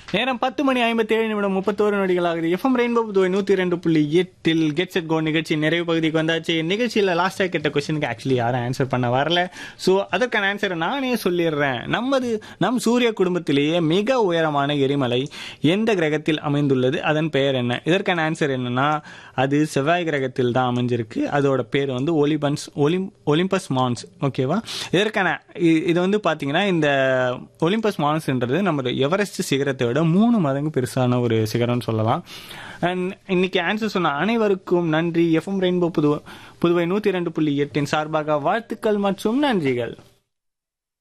நேரம் பத்து மணி ஐம்பத்தி ஏழு நிமிடம் முப்பத்தோரு நொடிகள் ஆகுது எஃப்எம் ரெயின்போ புதுவை நூத்தி ரெண்டு புள்ளி எட்டில் கெட் செட் கோ நிகழ்ச்சி நிறைவு பகுதிக்கு வந்தாச்சு நிகழ்ச்சியில லாஸ்டா கேட்ட கொஸ்டினுக்கு ஆக்சுவலி யாரும் ஆன்சர் பண்ண வரல சோ அதற்கான ஆன்சரை நானே சொல்லிடுறேன் நமது நம் சூரிய குடும்பத்திலேயே மிக உயரமான எரிமலை எந்த கிரகத்தில் அமைந்துள்ளது அதன் பெயர் என்ன இதற்கான ஆன்சர் என்னன்னா அது செவ்வாய் கிரகத்தில் தான் அமைஞ்சிருக்கு அதோட பேர் வந்து ஒலிபன்ஸ் ஒலிம் ஒலிம்பஸ் மான்ஸ் ஓகேவா இதற்கான இ- இது வந்து பாத்தீங்கன்னா இந்த ஒலிம்பஸ் மான்ஸ்ன்றது நம்ம எவரெஸ்ட் சிகரத்தை விட மூணு மடங்கு பெருசான ஒரு சிகரம்னு சொல்லலாம் அண்ட் இன்னைக்கு ஆன்சர் சொன்ன அனைவருக்கும் நன்றி எஃப்எம் ரெயின்போ புதுவை புதுவை நூத்தி ரெண்டு புள்ளி எட்டின் சார்பாக வாழ்த்துக்கள் மற்றும் நன்றிகள்